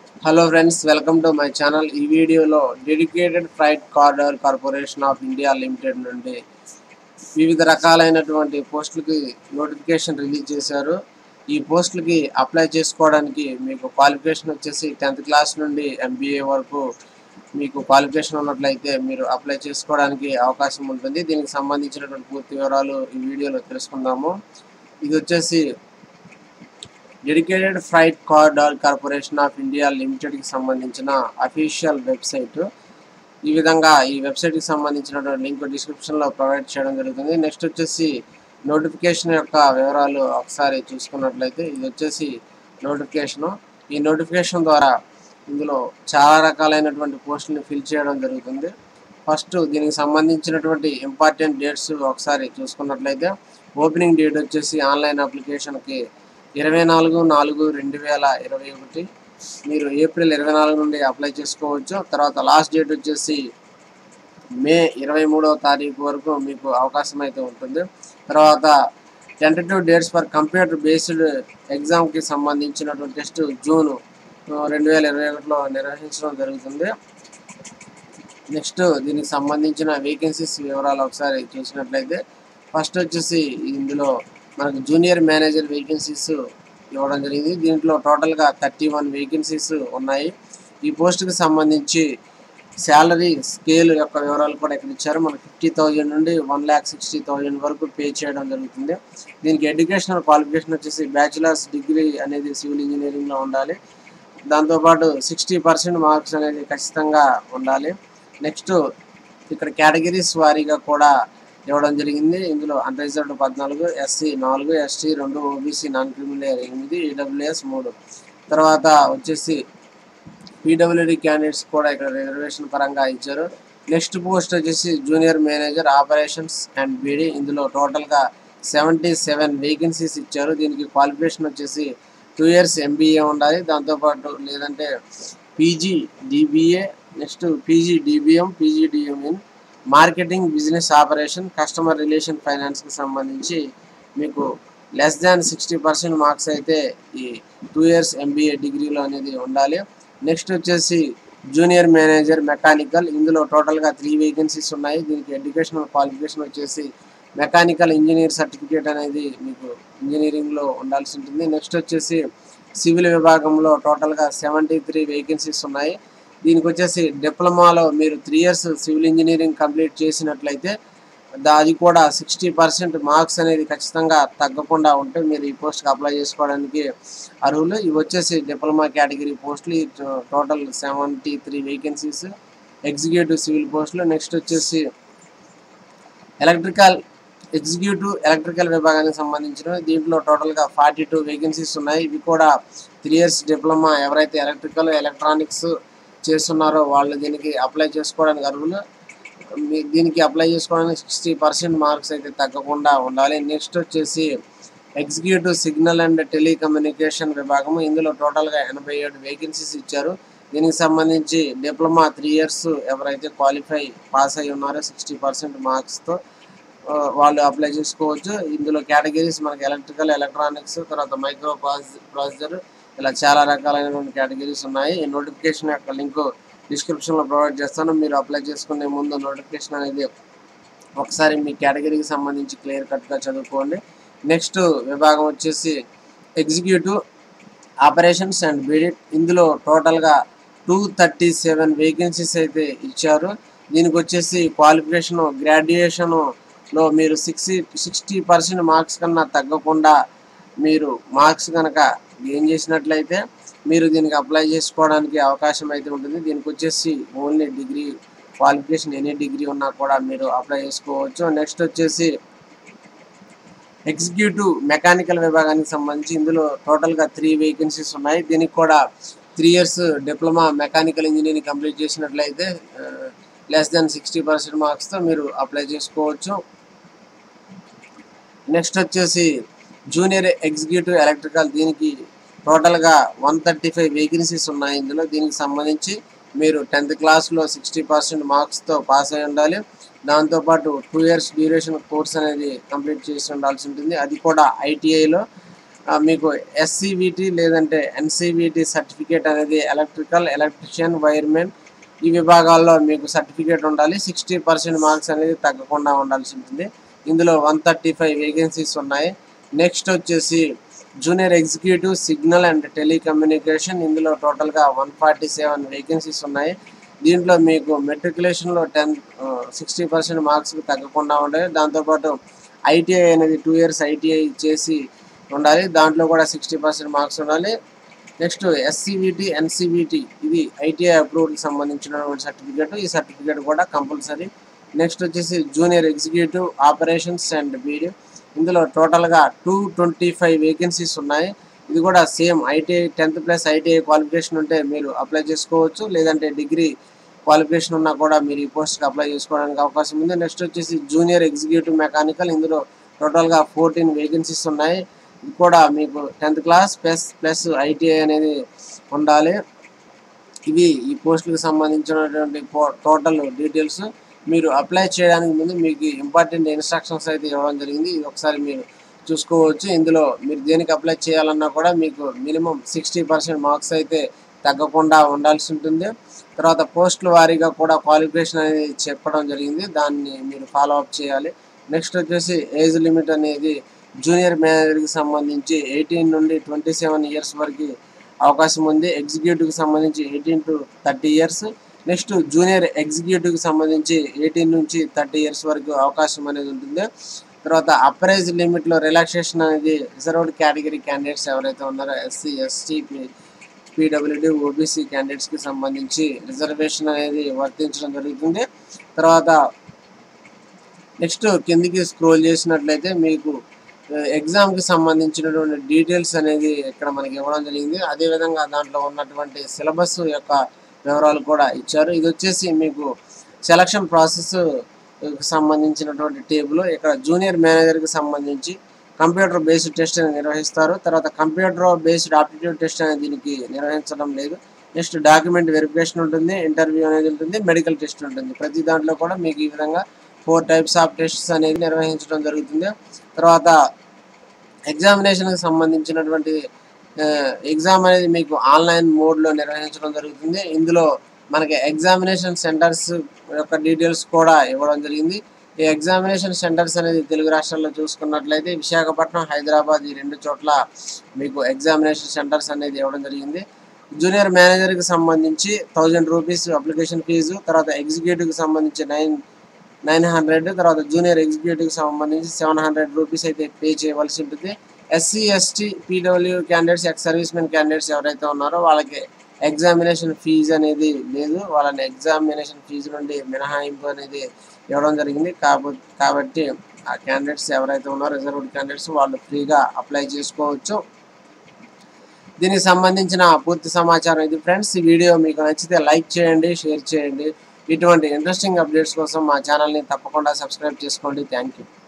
hello friends welcome to my channel ఈ వీడియోలో dedicated freight corridor corporation of India limited నుండి వివిధ రకాలైనటువంటి పోస్టులకి నోటిఫికేషన్ రిలీజ్ చేశారు ఈ పోస్టులకి అప్లై చేసుకోవడానికి మీకు క్వాలిఫికేషన్ వచ్చేసి టెన్త్ క్లాస్ నుండి ఎంబీఏ వరకు మీకు క్వాలిఫికేషన్ ఉన్నట్లయితే మీరు అప్లై చేసుకోవడానికి అవకాశం ఉంటుంది దీనికి సంబంధించినటువంటి పూర్తి వివరాలు ఈ వీడియోలో తెలుసుకుందాము ఇది వచ్చేసి dedicated freight corridor corporation of India లిమిటెడ్కి సంబంధించిన అఫీషియల్ వెబ్సైట్ ఈ విధంగా ఈ వెబ్సైట్కి సంబంధించినటువంటి లింక్ డిస్క్రిప్షన్లో ప్రొవైడ్ చేయడం జరుగుతుంది నెక్స్ట్ వచ్చేసి నోటిఫికేషన్ యొక్క వివరాలు ఒకసారి చూసుకున్నట్లయితే ఇది వచ్చేసి నోటిఫికేషను ఈ నోటిఫికేషన్ ద్వారా ఇందులో చాలా రకాలైనటువంటి పోస్టులను ఫిల్ చేయడం జరుగుతుంది ఫస్ట్ దీనికి సంబంధించినటువంటి ఇంపార్టెంట్ డేట్స్ ఒకసారి చూసుకున్నట్లయితే ఓపెనింగ్ డేట్ వచ్చేసి ఆన్లైన్ అప్లికేషన్కి ఇరవై నాలుగు నాలుగు రెండు వేల ఇరవై ఒకటి మీరు ఏప్రిల్ ఇరవై నాలుగు నుండి అప్లై చేసుకోవచ్చు తర్వాత లాస్ట్ డేట్ వచ్చేసి మే ఇరవై మూడవ తారీఖు వరకు మీకు అవకాశం అయితే ఉంటుంది తర్వాత tentative dates for computer based ఎగ్జామ్కి సంబంధించినటువంటి టెస్ట్ జూన్ రెండు వేల ఇరవై ఒకటిలో నిర్వహించడం జరుగుతుంది నెక్స్ట్ దీనికి సంబంధించిన వేకెన్సీస్ వివరాలు ఒకసారి చూసినట్లయితే ఫస్ట్ వచ్చేసి ఇందులో మనకు జూనియర్ మేనేజర్ వేకెన్సీస్ ఇవ్వడం జరిగింది దీంట్లో టోటల్గా థర్టీ వన్ వేకెన్సీస్ ఉన్నాయి ఈ పోస్ట్కి సంబంధించి శాలరీ స్కేల్ యొక్క వివరాలు కూడా ఇక్కడ ఇచ్చారు మనకు ఫిఫ్టీ థౌజండ్ నుండి వన్ ల్యాక్ సిక్స్టీ థౌజండ్ వరకు పే చేయడం జరుగుతుంది దీనికి ఎడ్యుకేషనల్ క్వాలిఫికేషన్ వచ్చేసి బ్యాచిలర్స్ డిగ్రీ అనేది సివిల్ ఇంజనీరింగ్లో ఉండాలి దాంతోపాటు సిక్స్టీ పర్సెంట్ మార్క్స్ అనేది ఖచ్చితంగా ఉండాలి నెక్స్ట్ ఇక్కడ కేటగిరీస్ వారీగా కూడా ఇవ్వడం జరిగింది ఇందులో అన్రిజర్వ్డ్ పద్నాలుగు ఎస్సీ నాలుగు ఎస్టీ రెండు ఓబీసీ నాన్ క్రిమినల్ ఎనిమిది ఈడబ్ల్యూఎస్ మూడు తర్వాత వచ్చేసి పీడబ్ల్యూడి క్యాండిడేట్స్ కూడా ఇక్కడ రిజర్వేషన్ పరంగా ఇచ్చారు నెక్స్ట్ పోస్ట్ వచ్చేసి junior manager operations and BD ఇందులో టోటల్గా సెవెంటీ సెవెన్ వేకెన్సీస్ ఇచ్చారు దీనికి క్వాలిఫికేషన్ వచ్చేసి టూ ఇయర్స్ ఎంబీఏ ఉండాలి దాంతోపాటు లేదంటే PG DBA next PG DBM PG DM in marketing business operation customer relation ఫైనాన్స్కి సంబంధించి మీకు less than sixty percent marks అయితే ఈ టూ ఇయర్స్ ఎంబీఏ డిగ్రీలో అనేది ఉండాలి నెక్స్ట్ వచ్చేసి జూనియర్ మేనేజర్ మెకానికల్ ఇందులో టోటల్గా త్రీ వేకెన్సీస్ ఉన్నాయి దీనికి ఎడ్యుకేషనల్ క్వాలిఫికేషన్ వచ్చేసి మెకానికల్ ఇంజనీర్ సర్టిఫికేట్ అనేది మీకు ఇంజనీరింగ్లో ఉండాల్సి ఉంటుంది నెక్స్ట్ వచ్చేసి సివిల్ విభాగంలో టోటల్గా సెవెంటీ త్రీ వేకెన్సీస్ ఉన్నాయి దీనికి వచ్చేసి డిప్లొమాలో మీరు three years civil engineering complete చేసినట్లయితే దా అది కూడా సిక్స్టీ పర్సెంట్ మార్క్స్ అనేది ఖచ్చితంగా తగ్గకుండా ఉంటే మీరు ఈ పోస్ట్కి అప్లై చేసుకోవడానికి అర్హులు ఇవి వచ్చేసి డిప్లొమా కేటగిరీ పోస్టులు ఈ total seventy three vacancies executive civil పోస్టులు నెక్స్ట్ వచ్చేసి ఎలక్ట్రికల్ ఎగ్జిక్యూటివ్ ఎలక్ట్రికల్ విభాగానికి సంబంధించిన దీంట్లో టోటల్గా ఫార్టీ టూ వేకెన్సీస్ ఉన్నాయి ఇవి కూడా త్రీ ఇయర్స్ డిప్లొమా ఎవరైతే ఎలక్ట్రికల్ ఎలక్ట్రానిక్స్ చేస్తున్నారో వాళ్ళు దీనికి అప్లై చేసుకోవడానికి అర్హులు మీ- దీనికి అప్లై చేసుకోవడానికి సిక్స్టీ పర్సెంట్ మార్క్స్ అయితే తగ్గకుండా ఉండాలి నెక్స్ట్ వచ్చేసి ఎగ్జిక్యూటివ్ సిగ్నల్ అండ్ టెలికమ్యూనికేషన్ విభాగం ఇందులో టోటల్గా ఎనభై ఏడు వేకెన్సీస్ ఇచ్చారు దీనికి సంబంధించి డిప్లొమా త్రీ ఇయర్స్ ఎవరైతే క్వాలిఫై పాస్ అయి ఉన్నారో సిక్స్టీ పర్సెంట్ మార్క్స్తో వాళ్ళు అప్లై చేసుకోవచ్చు ఇందులో కేటగిరీస్ మనకి ఎలక్ట్రికల్ ఎలక్ట్రానిక్స్ తర్వాత మైక్రో ప్రాసెసర్ ఇలా చాలా రకాలైనటువంటి కేటగిరీస్ ఉన్నాయి ఈ నోటిఫికేషన్ యొక్క లింక్ డిస్క్రిప్షన్లో ప్రొవైడ్ చేస్తాను మీరు అప్లై చేసుకునే ముందు నోటిఫికేషన్ అనేది ఒకసారి మీ కేటగిరీకి సంబంధించి క్లియర్ కట్గా చదువుకోండి నెక్స్ట్ విభాగం వచ్చేసి ఎగ్జిక్యూటివ్ ఆపరేషన్స్ అండ్ బీడిట్ ఇందులో టోటల్గా టూ థర్టీ సెవెన్ వేకెన్సీస్ అయితే ఇచ్చారు దీనికి వచ్చేసి క్వాలిఫికేషన్ గ్రాడ్యుయేషన్లో మీరు సిక్స్టీ సిక్స్టీ పర్సెంట్ మార్క్స్ కన్నా తగ్గకుండా మీరు మార్క్స్ కనుక గెయిన్ చేసినట్లయితే మీరు దీనికి అప్లై చేసుకోవడానికి అవకాశం అయితే ఉంటుంది దీనికి వచ్చేసి only degree qualification any degree ఉన్నా కూడా మీరు అప్లై చేసుకోవచ్చు నెక్స్ట్ వచ్చేసి ఎగ్జిక్యూటివ్ మెకానికల్ విభాగానికి సంబంధించి ఇందులో టోటల్గా త్రీ వేకెన్సీస్ ఉన్నాయి దీనికి కూడా three years diploma mechanical engineering complete చేసినట్లయితే లెస్ దెన్ సిక్స్టీ పర్సెంట్ మార్క్స్తో మీరు అప్లై చేసుకోవచ్చు నెక్స్ట్ వచ్చేసి జూనియర్ ఎగ్జిక్యూటివ్ ఎలక్ట్రికల్ దీనికి టోటల్గా వన్ థర్టీ ఫైవ్ వేకెన్సీస్ ఉన్నాయి ఇందులో దీనికి సంబంధించి మీరు టెన్త్ క్లాస్లో సిక్స్టీ పర్సెంట్ మార్క్స్తో పాస్ అయి ఉండాలి దాంతోపాటు టూ ఇయర్స్ డ్యూరేషన్ కోర్స్ అనేది కంప్లీట్ చేసి ఉండాల్సి ఉంటుంది అది కూడా ఐటీఐలో ఆ, మీకు ఎస్సీవిటి లేదంటే ఎన్సీవిటి సర్టిఫికేట్ అనేది ఎలక్ట్రికల్ ఎలక్ట్రిషియన్ వైర్మెన్ ఈ విభాగాల్లో మీకు సర్టిఫికేట్ ఉండాలి సిక్స్టీ పర్సెంట్ మార్క్స్ అనేది తగ్గకుండా ఉండాల్సి ఉంటుంది ఇందులో వన్ థర్టీ ఫైవ్ వేకెన్సీస్ ఉన్నాయి నెక్స్ట్ వచ్చేసి junior executive signal and telecommunication ఇందులో టోటల్గా వన్ ఫార్టీ సెవెన్ వేకెన్సీస్ ఉన్నాయి దీంట్లో మీకు మెట్రికులేషన్లో టెన్ సిక్స్టీ పర్సెంట్ మార్క్స్ తగ్గకుండా ఉండాలి దాంతోపాటు ఐటీఐ అనేది టూ ఇయర్స్ ఐటీఐ చేసి ఉండాలి దాంట్లో కూడా సిక్స్టీ పర్సెంట్ మార్క్స్ ఉండాలి నెక్స్ట్ ఎస్సీవిటి ఎన్సీవిటి ఇది ఐటీఐ అప్రూవ్డ్కి సంబంధించినటువంటి సర్టిఫికేట్ ఈ సర్టిఫికేట్ కూడా కంపల్సరీ నెక్స్ట్ వచ్చేసి junior executive operations and BD ఇందులో టోటల్గా టూ ట్వంటీ ఫైవ్ వేకెన్సీస్ ఉన్నాయి ఇది కూడా same ITI tenth plus ITI qualification ఉంటే మీరు అప్లై చేసుకోవచ్చు లేదంటే డిగ్రీ క్వాలిఫికేషన్ ఉన్నా కూడా మీరు ఈ పోస్ట్కి అప్లై చేసుకోవడానికి అవకాశం ఉంది నెక్స్ట్ వచ్చేసి జూనియర్ ఎగ్జిక్యూటివ్ మెకానికల్ ఇందులో టోటల్గా ఫోర్టీన్ వేకెన్సీస్ ఉన్నాయి ఇది కూడా మీకు tenth class plus plus ITI అనేది ఉండాలి ఇవి ఈ పోస్టులకు సంబంధించినటువంటి టోటల్ డీటెయిల్స్ మీరు అప్లై చేయడానికి ముందు మీకు ఇంపార్టెంట్ ఇన్స్ట్రక్షన్స్ అయితే ఇవ్వడం జరిగింది ఇది ఒకసారి మీరు చూసుకోవచ్చు ఇందులో మీరు దేనికి అప్లై చేయాలన్నా కూడా మీకు మినిమం సిక్స్టీ పర్సెంట్ మార్క్స్ అయితే తగ్గకుండా ఉండాల్సి ఉంటుంది తర్వాత పోస్టుల వారీగా కూడా క్వాలిఫికేషన్ అనేది చెప్పడం జరిగింది దాన్ని మీరు ఫాలో అప్ చేయాలి నెక్స్ట్ వచ్చేసి ఏజ్ లిమిట్ అనేది జూనియర్ మేనేజర్కి సంబంధించి ఎయిటీన్ నుండి ట్వంటీ సెవెన్ ఇయర్స్ వరకు అవకాశం ఉంది ఎగ్జిక్యూటివ్కి సంబంధించి eighteen to thirty years next junior ఎగ్జిక్యూటివ్కి సంబంధించి ఎయిటీన్ నుంచి థర్టీ ఇయర్స్ వరకు అవకాశం అనేది ఉంటుంది తర్వాత అప్రైజ్ లిమిట్లో రిలాక్సేషన్ అనేది రిజర్వ్డ్ కేటగిరీ క్యాండిడేట్స్ ఎవరైతే ఉన్నారో ఎస్సీ ఎస్టీ పీడబ్ల్యూడి ఓబీసీ క్యాండిడేట్స్కి సంబంధించి రిజర్వేషన్ అనేది వర్తించడం జరుగుతుంది తర్వాత నెక్స్ట్ కిందికి స్క్రోల్ చేసినట్లయితే మీకు ఎగ్జామ్కి సంబంధించినటువంటి డీటెయిల్స్ అనేది ఇక్కడ మనకి ఇవ్వడం జరిగింది అదేవిధంగా దాంట్లో ఉన్నటువంటి సిలబస్ యొక్క వివరాలు కూడా ఇచ్చారు ఇది వచ్చేసి మీకు సెలక్షన్ ప్రాసెస్ సంబంధించినటువంటి టేబుల్ ఇక్కడ జూనియర్ మేనేజర్కి సంబంధించి కంప్యూటర్ బేస్డ్ టెస్ట్ అనేది నిర్వహిస్తారు తర్వాత కంప్యూటర్ బేస్డ్ ఆప్టిట్యూడ్ టెస్ట్ అనేది దీనికి నిర్వహించడం లేదు నెక్స్ట్ డాక్యుమెంట్ వెరిఫికేషన్ ఉంటుంది ఇంటర్వ్యూ అనేది ఉంటుంది మెడికల్ టెస్ట్ ఉంటుంది ప్రతి దాంట్లో కూడా మీకు ఈ విధంగా ఫోర్ టైప్స్ ఆఫ్ టెస్ట్స్ అనేది నిర్వహించడం జరుగుతుంది తర్వాత ఎగ్జామినేషన్కి సంబంధించినటువంటి ఎగ్జామ్ అనేది మీకు ఆన్లైన్ మోడ్లో నిర్వహించడం జరుగుతుంది ఇందులో మనకి ఎగ్జామినేషన్ సెంటర్స్ యొక్క డీటెయిల్స్ కూడా ఇవ్వడం జరిగింది ఈ ఎగ్జామినేషన్ సెంటర్స్ అనేది తెలుగు రాష్ట్రాల్లో చూసుకున్నట్లయితే విశాఖపట్నం హైదరాబాద్ ఈ రెండు చోట్ల మీకు ఎగ్జామినేషన్ సెంటర్స్ అనేది ఇవ్వడం జరిగింది జూనియర్ మేనేజర్కి సంబంధించి థౌజండ్ రూపీస్ అప్లికేషన్ ఫీజు తర్వాత ఎగ్జిక్యూటివ్కి సంబంధించి నైన్ నైన్ హండ్రెడ్ తర్వాత జూనియర్ ఎగ్జిక్యూటివ్కి సంబంధించి సెవెన్ హండ్రెడ్ రూపీస్ అయితే పే చేయవలసి ఉంటుంది SC ST PW candidates ex servicemen candidates ఎవరైతే ఉన్నారో వాళ్ళకి ఎగ్జామినేషన్ ఫీజు అనేది లేదు వాళ్ళని ఎగ్జామినేషన్ ఫీజు నుండి మినహాయింపు అనేది ఇవ్వడం జరిగింది కాబట్టి కాబట్టి ఆ క్యాండిడేట్స్ ఎవరైతే ఉన్నారో రిజర్వ్డ్ క్యాండిడేట్స్ వాళ్ళు ఫ్రీగా అప్లై చేసుకోవచ్చు దీనికి సంబంధించిన పూర్తి సమాచారం ఇది ఫ్రెండ్స్ ఈ వీడియో మీకు నచ్చితే లైక్ చేయండి షేర్ చేయండి ఇటువంటి ఇంట్రెస్టింగ్ అప్డేట్స్ కోసం మా ఛానల్ని తప్పకుండా సబ్స్క్రైబ్ చేసుకోండి థ్యాంక్ యూ